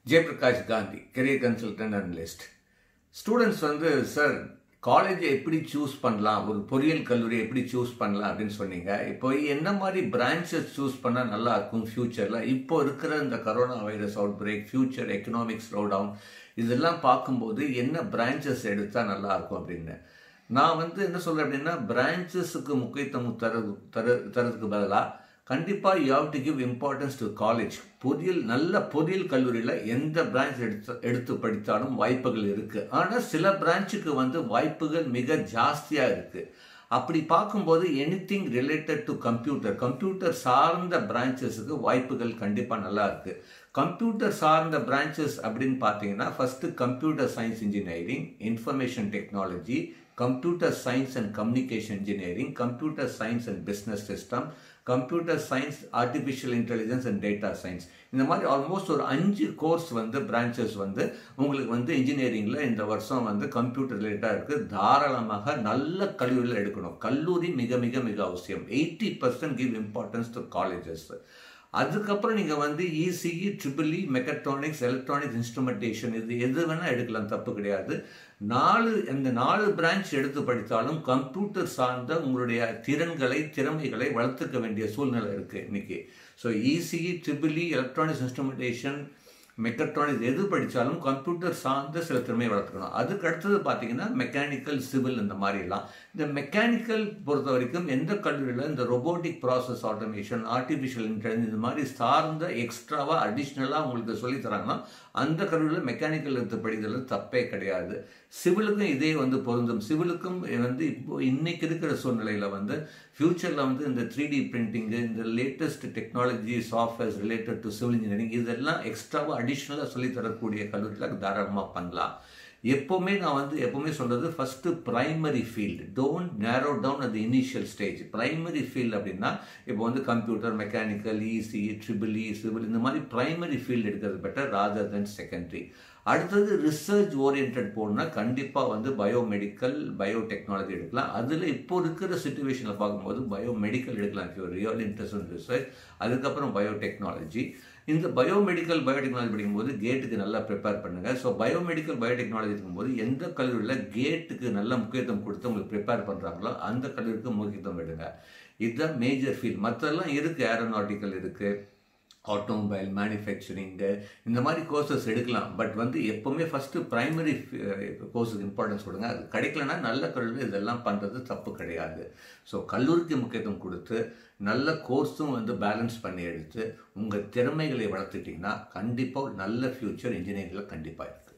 Jayaprakash Gandhi career consultant analyst students வந்து sir காலேஜை எப்படி சூஸ் பண்ணலாம் ஒரு பொறியியல் கல்லூரி எப்படி சூஸ் பண்ணலாம் அப்படின்னு சொன்னீங்க இப்போ என்ன மாதிரி பிரான்ச்சஸ் சூஸ் பண்ணால் நல்லா இருக்கும் ஃபியூச்சரில் இப்போ இருக்கிற இந்த corona virus outbreak future economic slow down இதெல்லாம் பார்க்கும்போது என்ன பிரான்ச்சஸ் எடுத்தால் நல்லா இருக்கும் அப்படின்னு நான் வந்து என்ன சொல்கிறேன் அப்படின்னா பிரான்ச்சஸுக்கு முக்கியத்துவம் தர தர தரதுக்கு பதிலாக கண்டிப்பாக you have to give importance to college பொறியியல் நல்ல பொறியியல் கல்லூரியில் எந்த பிரான்ச் எடுத்து எடுத்து படித்தாலும் வாய்ப்புகள் இருக்குது ஆனால் சில பிரான்ச்சுக்கு வந்து வாய்ப்புகள் மிக ஜாஸ்தியாக இருக்குது அப்படி பார்க்கும்போது anything related to computer computer சார்ந்த பிரான்ச்சஸுக்கு வாய்ப்புகள் கண்டிப்பாக நல்லா இருக்குது கம்ப்யூட்டர் சார்ந்த பிரான்ச்சஸ் அப்படின்னு பார்த்தீங்கன்னா first computer science engineering information technology computer science and communication engineering computer science and business system computer science artificial intelligence and data science இந்த மாதிரி ஆல்மோஸ்ட் ஒரு அஞ்சு கோர்ஸ் வந்து பிரான்ச்சஸ் வந்து உங்களுக்கு வந்து இன்ஜினியரிங்கில் இந்த வருஷம் வந்து கம்ப்யூட்டர் ரிலேட்டாக இருக்குது தாராளமாக நல்ல கல்லூரியில் எடுக்கணும் கல்லூரி மிக மிக மிக அவசியம் eighty percent give importance to colleges அதுக்கப்புறம் நீங்கள் வந்து ECE triple E mechatronics electronics instrumentation இது எது வேணால் எடுக்கலாம் தப்பு கிடையாது நாலு இந்த நாலு பிரான்ச் எடுத்து படித்தாலும் கம்ப்யூட்டர் சார்ந்த உங்களுடைய திறன்களை திறமைகளை வளர்த்துக்க வேண்டிய சூழ்நிலை இருக்குது இன்னைக்கு so ECE triple E electronics instrumentation mechatronics எது படித்தாலும் கம்ப்யூட்டர் சார்ந்த சில திறமையை வளர்த்துக்கணும் அதுக்கு அடுத்தது பார்த்தீங்கன்னா மெக்கானிக்கல் சிவில் இந்த மாதிரிலாம் இந்த மெக்கானிக்கல் பொறுத்த வரைக்கும் எந்த கல்லூரியில் இந்த robotic process automation artificial intelligence இந்த மாதிரி சார்ந்த எக்ஸ்ட்ராவாக அடிஷ்னலாக உங்களுக்கு சொல்லி தராங்கன்னா அந்த கல்லூரியில் மெக்கானிக்கல் எடுத்து படிக்கிறது தப்பே கிடையாது சிவிலுக்கும் இதே வந்து பொருந்தும் சிவிலுக்கும் வந்து இப்போ இன்னைக்கு இருக்கிற சூழ்நிலையில் வந்து ஃப்யூச்சரில் வந்து இந்த த்ரீ டி பிரிண்டிங்கு இந்த latest technology softwares related to civil engineering இதெல்லாம் எக்ஸ்ட்ராவாக அடிஷ்னலாக சொல்லி தரக்கூடிய கல்லூரியில் தாராளமாக பண்ணலாம் எப்போவுமே நான் வந்து எப்போவுமே சொல்கிறது first primary field don't narrow down அது இனிஷியல் ஸ்டேஜ் ப்ரைமரி ஃபீல்டு அப்படின்னா இப்போ வந்து computer mechanical EC triple E civil இந்த மாதிரி ப்ரைமரி ஃபீல்டு எடுக்கிறது பெட்டர் ராதர் தென் செகண்டரி அடுத்தது ரிசர்ச் ஓரியன்ட் போகணுன்னா கண்டிப்பாக வந்து பயோமெடிக்கல் பயோடெக்னாலஜி எடுக்கலாம் அதில் இப்போ இருக்கிற சுச்சுவேஷனில் பார்க்கும்போது பயோமெடிக்கல் எடுக்கலாம் இப்போ ரியல் இன்ட்ரெஸ்ட் இன் ரிசர்ச் அதுக்கப்புறம் பயோடெக்னாலஜி இந்த பயோமெடிக்கல் பயோடெக்னாலஜி படிக்கும்போது கேட்டுக்கு நல்லா ப்ரிப்பேர் பண்ணுங்கள் ஸோ பயோமெடிக்கல் பயோடெக்னாலஜி இருக்கும்போது எந்த கல்லூரியில் கேட்டுக்கு நல்ல முக்கியத்துவம் கொடுத்து உங்களுக்கு ப்ரிப்பேர் பண்ணுறாங்களோ அந்த கல்லூரிக்கு முக்கியத்துவம் எடுங்க இதுதான் மேஜர் ஃபீல்ட் மற்றெல்லாம் இருக்குது ஏரோநாட்டிக்கல் இருக்குது ஆட்டோமொபைல் மேனுஃபேக்சரிங்கு இந்த மாதிரி கோர்சஸ் எடுக்கலாம் பட் வந்து எப்போவுமே ஃபஸ்ட்டு ப்ரைமரி கோர்ஸுக்கு இம்பார்ட்டன்ஸ் கொடுங்க அது கிடைக்கலனா நல்ல கல்லூரி இதெல்லாம் பண்ணுறது தப்பு கிடையாது ஸோ கல்லூரிக்கு முக்கியத்துவம் கொடுத்து நல்ல கோர்ஸும் வந்து பேலன்ஸ் பண்ணி எடுத்து உங்கள் திறமைகளை வளர்த்துட்டிங்கன்னா கண்டிப்பாக நல்ல ஃப்யூச்சர் இன்ஜினியரிங்கில் கண்டிப்பாக இருக்குது